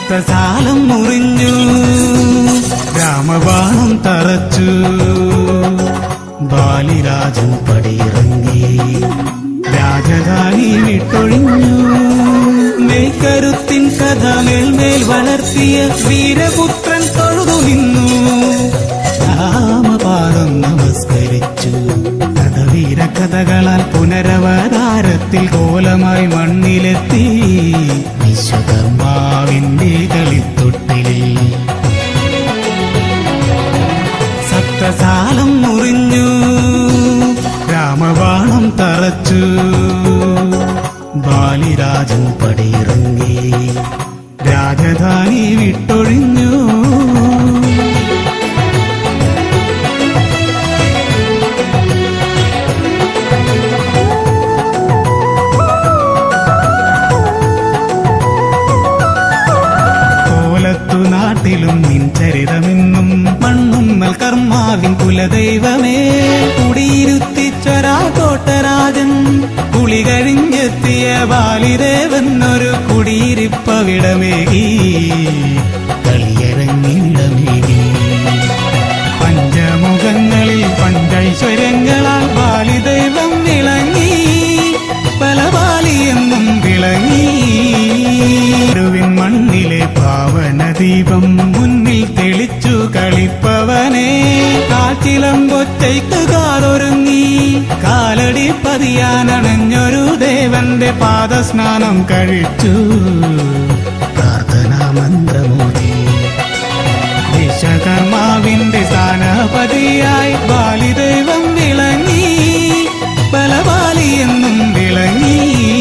സപ്തസാലം മുറിഞ്ഞു രാമബാണം തറച്ചു ബാലിരാജൻ പടിയിറങ്ങി രാജധാനി വിട്ടൊഴിഞ്ഞു മേൽക്കരുത്തിൻ കഥ മേൽമേൽ വളർത്തിയ വീരപുത്രൻ തൊഴുതു നിന്നു രാമപാദം നമസ്കരിച്ചു കഥവീര കഥകളാൽ പുനരവതാരത്തിൽ കോലമായി മണ്ണിലെത്തി വിശ്വകർമാവിന്റെ കളിത്തൊട്ടിലിൽ സപ്തസാലം മുറിഞ്ഞു രാമബാണം തറച്ചു ബാലിരാജൻ പടിയിറങ്ങി രാജധാനി വിട്ടൊഴിഞ്ഞു കോലത്തു നാട്ടിലും നിൻ ചരിതമെന്നും മണ്ണുമ്മൽ കർമാവിൻ കുലദൈവമേ കുടിയിരുത്തിച്ചൊരാ കോട്ടരാജൻ കുളി കഴിഞ്ഞെത്തിയ ബാലിദേവൻ ഒരു കുടിയിരിപ്പവിടമേകി കളിയരങ്ങിടമേകി പഞ്ചമുഖങ്ങളിൽ പഞ്ചൈശ്വര്യങ്ങളാൽ ബാലിദൈവം വിളങ്ങി പല ബാലിയെന്നും വിളങ്ങി ഗുരുവിൻ മണ്ണിലെ പാവനദീപം മുന്നിൽ തെളിച്ചു കളിപ്പവനെ കാറ്റിലമ്പൊറ്റയ്ക്ക് കാതൊരുങ്ങി കാലടി പതിയാനണഞ്ഞൊരു ദേവന്റെ പാദസ്നാനം കഴിച്ചു പ്രാർത്ഥനാ മന്ത്രമോദി വിശ്വകർമാവിന്റെ സ്ഥാനപതിയായി ബാലിദൈവം വിളങ്ങി ബലബാലി എന്നും വിളങ്ങി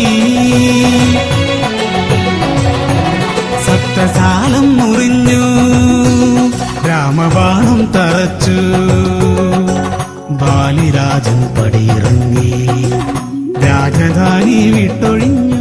സപ്തസാലം മുറിഞ്ഞു രാമബാണം തറച്ചു ബാലിരാജൻ പടിയിറങ്ങി രാജധാനി വിട്ടൊഴിഞ്ഞു